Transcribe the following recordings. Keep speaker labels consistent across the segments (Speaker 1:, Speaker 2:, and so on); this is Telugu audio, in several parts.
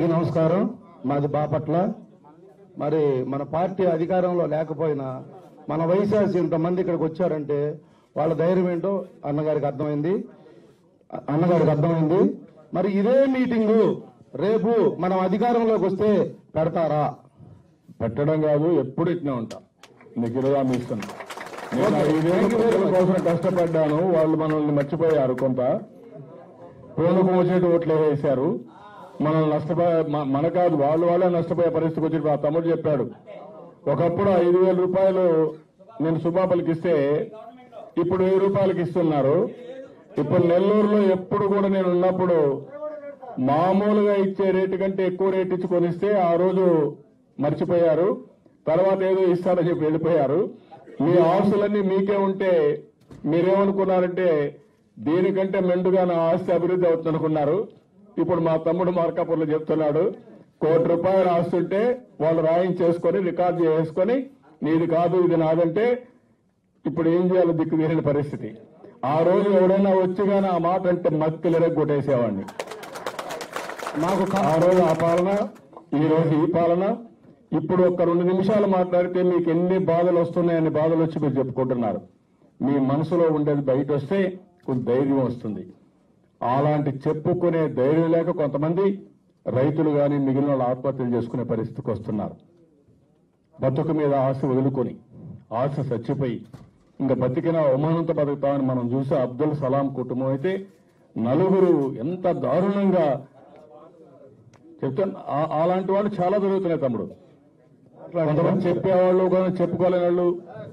Speaker 1: అందరికీ నమస్కారం మాది బాపట్ల మరి మన పార్టీ అధికారంలో లేకపోయినా మన వైశాసి ఇంతమంది ఇక్కడికి వచ్చారంటే వాళ్ళ ధైర్యం ఏంటో అన్నగారికి అర్థమైంది అ- అన్నగారికి అర్థమైంది మరి ఇదే మీటింగు రేపు మనం అధికారంలోకి వస్తే పెడతారా
Speaker 2: పెట్టడం కాదు ఎప్పుడు ఇట్నే ఉంటా నీకు ఇరవై మీ ఇష్టం నేను
Speaker 1: Okay.
Speaker 2: ఐదేళ్ళ
Speaker 1: Thank you very
Speaker 2: ప్రజల
Speaker 1: much.
Speaker 2: కోసం కష్టపడ్డాను వాళ్ళు మనల్ని మర్చిపోయారు కొంత పూలకు వచ్చేటి ఓట్లు వేశారు మనల్ని నష్టపోయే మ- మన కాదు వాళ్ళు వాళ్ళే నష్టపోయే పరిస్థితికి వచ్చి ఆ తమ్ముడు చెప్పాడు ఒకప్పుడు ఐదు వేల రూపాయలు నేను సుబాబులకి ఇస్తే ఇప్పుడు వెయ్యి రూపాయలకి ఇస్తున్నారు ఇప్పుడు నెల్లూరులో ఎప్పుడు కూడా నేను ఉన్నప్పుడు మామూలుగా ఇచ్చే రేటు కంటే ఎక్కువ రేటు ఇచ్చి కొనిస్తే ఆ రోజు మర్చిపోయారు తర్వాత ఏదో ఇస్తారని చెప్పి వెళ్ళిపోయారు మీ ఆస్తులన్నీ మీకే ఉంటే మీరేమనుకున్నారంటే దీనికంటే మెండుగా నా ఆస్తి అభివృద్ధి అవుతుంది అనుకున్నారు ఇప్పుడు మా తమ్ముడు మార్కాపూర్లో చెప్తున్నాడు కోటి రూపాయలు ఆస్తి ఉంటే వాళ్ళు రాయించేసుకొని రికార్డు చేసుకొని నీది కాదు ఇది నాదంటే ఇప్పుడు ఏం చేయాలో దిక్కు తీరని పరిస్థితి ఆ రోజు ఎవడైనా వచ్చి కానీ ఆ మాట అంటే మక్కిలరే కొట్టేసేవాడిని
Speaker 1: మాకు కా-
Speaker 2: ఆ రోజు ఆ పాలన ఈ రోజు ఈ పాలన ఇప్పుడు ఒక రెండు నిమిషాలు మాట్లాడితే మీకు ఎన్ని బాధలు వస్తున్నాయని బాధలు వచ్చి మీరు చెప్పుకుంటున్నారు మీ మనసులో ఉండేది బయట వస్తే కొంత ధైర్యం వస్తుంది అలాంటి చెప్పుకునే ధైర్యం లేక కొంతమంది రైతులు కానీ మిగిలిన వాళ్ళు ఆత్మహత్యలు చేసుకునే పరిస్థితికి వస్తున్నారు బతుకు మీద ఆశ వదులుకొని ఆశ చచ్చిపోయి ఇంకా బతికిన అవమానంతో బతుకుతామని మనం చూసే అబ్దుల్ సలాం కుటుంబం అయితే నలుగురు ఎంత దారుణంగా చెప్తాను ఆ- అలాంటి వాళ్ళు చాలా జరుగుతున్నాయి తమ్ముడు కొంతమంది చెప్పేవాళ్ళు కొంతమంది చెప్పుకోలేని వాళ్ళు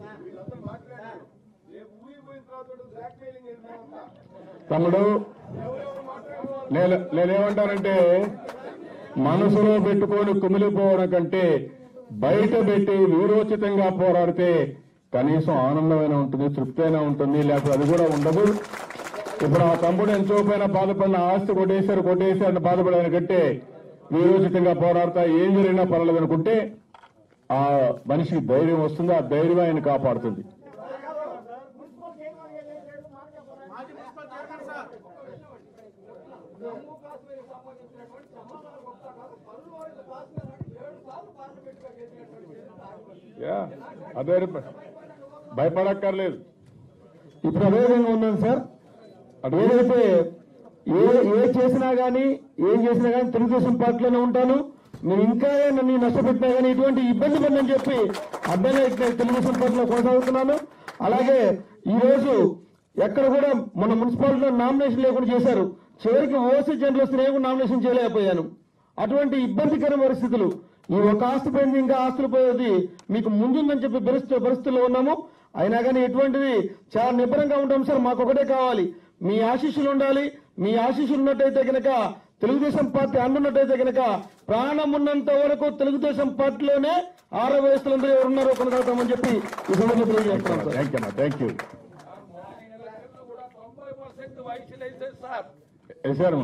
Speaker 2: తమ్ముడు నేను నేనేమంటానంటే మనసులో పెట్టుకొని కుమిలిపోవడం కంటే బయట పెట్టి వీరోచితంగా పోరాడితే కనీసం ఆనందమైన ఉంటుంది తృప్తి అయినా ఉంటుంది లేకపోతే అది కూడా ఉండదు ఇప్పుడు ఆ తమ్ముడు ఎంతో పైన బాధపడిన ఆస్తి కొట్టేశారు కొట్టేశారని బాధపడాను కంటే వీరోచితంగా పోరాడతా ఏం జరిగినా పర్వాలేదు అనుకుంటే ఆ మనిషికి ధైర్యం వస్తుంది ఆ ధైర్యం ఆయన కాపాడుతుంది యా, అదే భయపడక్కర్లేదు
Speaker 1: ఇప్పుడు అదే విధంగా ఉన్నాను సార్ ఏదైతే ఏ ఏ చేసినా గానీ ఏం చేసినా గానీ తెలుగుదేశం పార్టీలోనే ఉంటాను మీరు ఇంకా నన్ను నష్టపెట్టినా గానీ ఇటువంటి ఇబ్బంది పడిందని చెప్పి అర్థంగా ఇక్కడ తెలుగుదేశం పార్టీలో కొనసాగుతున్నాను అలాగే ఈ రోజు ఎక్కడ కూడా మన మున్సిపాలిటీలో నామినేషన్ లేకుండా చేశారు చివరికి ఓసీ జనరల్ వస్తే నేను కూడా నామినేషన్ చేయలేకపోయాను అటువంటి ఇబ్బందికర పరిస్థితులు ఈ ఒక ఆస్తి పోయింది ఇంకా ఆస్తులు పోయేది మీకు ముందుందని చెప్పి పరిస్థితి పరిస్థితుల్లో ఉన్నాము అయినా కానీ ఎటువంటిది చాలా నిబ్బరంగా ఉంటాం సార్ మాకు ఒకటే కావాలి మీ ఆశీస్సులు ఉండాలి మీ ఆశీస్సులు ఉన్నట్టయితే కనుక తెలుగుదేశం పార్టీ అండున్నట్టయితే కనుక ప్రాణం ఉన్నంత వరకు తెలుగుదేశం పార్టీలోనే ఆరో వయసులందరూ ఎవరున్నారో కొనసాగుతామని చెప్పి ఈ సందర్భంగా తెలియజేస్తున్నాం సార్
Speaker 2: థ్యాంక్ యూ అమ్మా థ్యాంక్ యూ
Speaker 3: తొంభై పర్సెంట్ వయసులు అయితే సార్
Speaker 2: వేశారు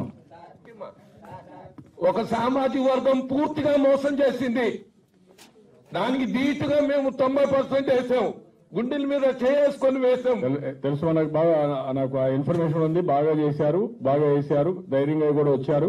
Speaker 3: ఒక సామాజిక వర్గం పూర్తిగా మోసం చేసింది దానికి ధీటుగా మేము తొంభై పర్సెంట్ వేసాం గుండెల మీద చేసుకొని వేసాం
Speaker 2: తెలు- తెలుసు నాకు బాగా నాకు ఆ ఇన్ఫర్మేషన్ ఉంది బాగా చేశారు బాగా వేశారు ధైర్యంగా కూడా వచ్చారు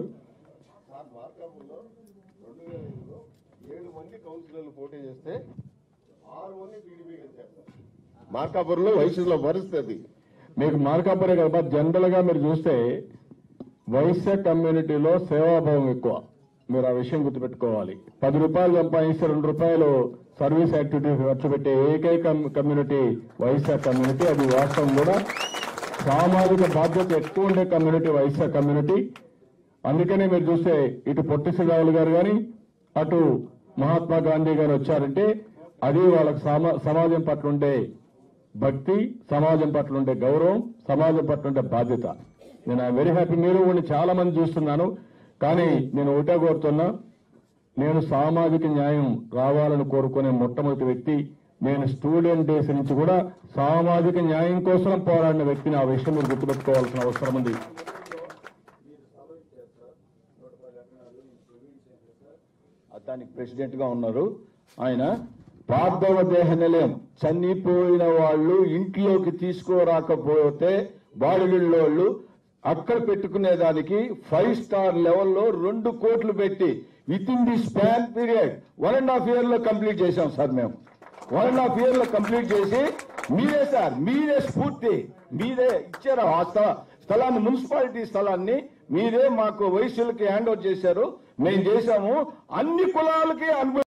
Speaker 4: ఏడు మంది కౌన్సిలర్లు పోటీ చేస్తే ఆరు మంది టీడీపీ గెలిచారు మార్కాపురంలో వయసులో పరిస్థితి
Speaker 2: మీకు మార్కాపురే కదా జనరల్ గా మీరు చూస్తే వైశ్య కమ్యూనిటీలో సేవాభావం ఎక్కువ మీరు ఆ విషయం గుర్తుపెట్టుకోవాలి పది రూపాయలు సంపాదిస్తే రెండు రూపాయలు సర్వీస్ యాక్టివిటీ ఖర్చు పెట్టే ఏకైక కమ్యూనిటీ వైశ్య కమ్యూనిటీ అది వాస్తవం కూడా సామాజిక బాధ్యత ఎక్కువ ఉండే కమ్యూనిటీ వైశ్య కమ్యూనిటీ అందుకనే మీరు చూస్తే ఇటు పొట్టి శ్రీరాములు గారు కానీ అటు మహాత్మా గాంధీ గారు వచ్చారంటే అది వాళ్ళకి సమా- సమాజం పట్ల ఉండే భక్తి సమాజం పట్ల ఉండే గౌరవం సమాజం పట్ల ఉండే బాధ్యత నేను ఐ వెరీ హ్యాపీ మీరు కూడా చాలా మంది చూస్తున్నాను కానీ నేను ఒకటే కోరుతున్నా నేను సామాజిక న్యాయం రావాలని కోరుకునే మొట్టమొదటి వ్యక్తి నేను స్టూడెంట్ డేస్ నుంచి కూడా సామాజిక న్యాయం కోసం పోరాడిన వ్యక్తిని ఆ విషయం మీరు గుర్తుపెట్టుకోవాల్సిన అవసరం ఉంది
Speaker 5: దానికి ప్రెసిడెంట్ గా ఉన్నారు ఆయన పార్థవ దేహ నిలయం చనిపోయిన వాళ్ళు ఇంట్లోకి తీసుకోరాకపోతే బాలుడిల్లోళ్ళు అక్కడ పెట్టుకునేదానికి ఫైవ్ స్టార్ లెవెల్లో రెండు కోట్లు పెట్టి with in the span period one and half year లో కంప్లీట్ చేశాం సార్ మేము వన్ అండ్ హాఫ్ ఇయర్ లో కంప్లీట్ చేసి మీరే సార్ మీరే స్ఫూర్తి మీరే ఇచ్చారు ఆ స్థల- స్థలాన్ని మున్సిపాలిటీ స్థలాన్ని మీరే మాకు వయసులకి హ్యాండ్ ఓవర్ చేశారు మేము చేశాము అన్ని కులాలకి అనుభవం